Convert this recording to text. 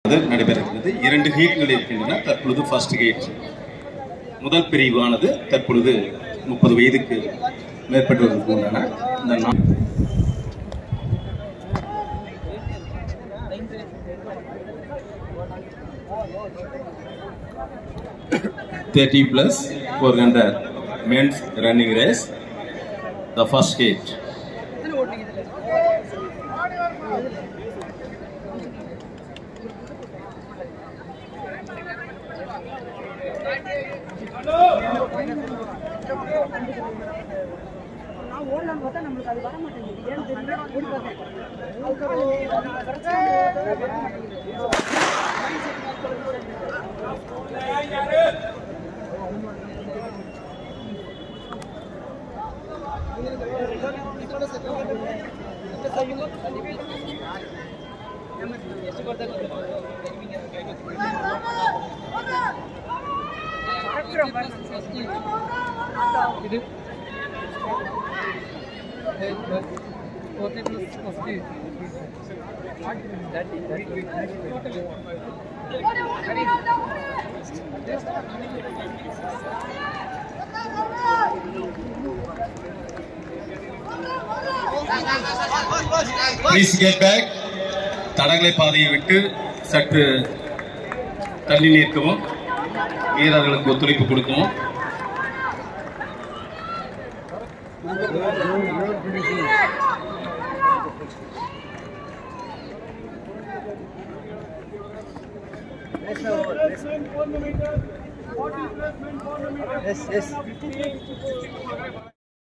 அது நடைபெறுகிறது இரண்டு ஹீட்கள் இருக்கின்றன தற்பொழுது ஃபர்ஸ்ட் ஹீட் முதல் பிரிவானது தற்பொழுது முப்பது வயதுக்கு மேற்பட்டவர்களுக்கு உண்டான இந்த நா- Thirty plus four hundred men's running race. The first heat. நான் ஓடலான்னு பார்த்தா நம்மளுக்கு அது வர மாட்டேங்குது ஏன்னு தெரியல ஓடி பார்த்தேன் அதுக்கப்புறம் பிரச்சனை வர மாட்டேங்குது ഇത് forty plus first Please get back. தடகளை பாதையை விட்டு சற்று தள்ளி நிற்கவும் வீரர்களுக்கு ஒத்துழைப்பு கொடுக்கவும் yes yes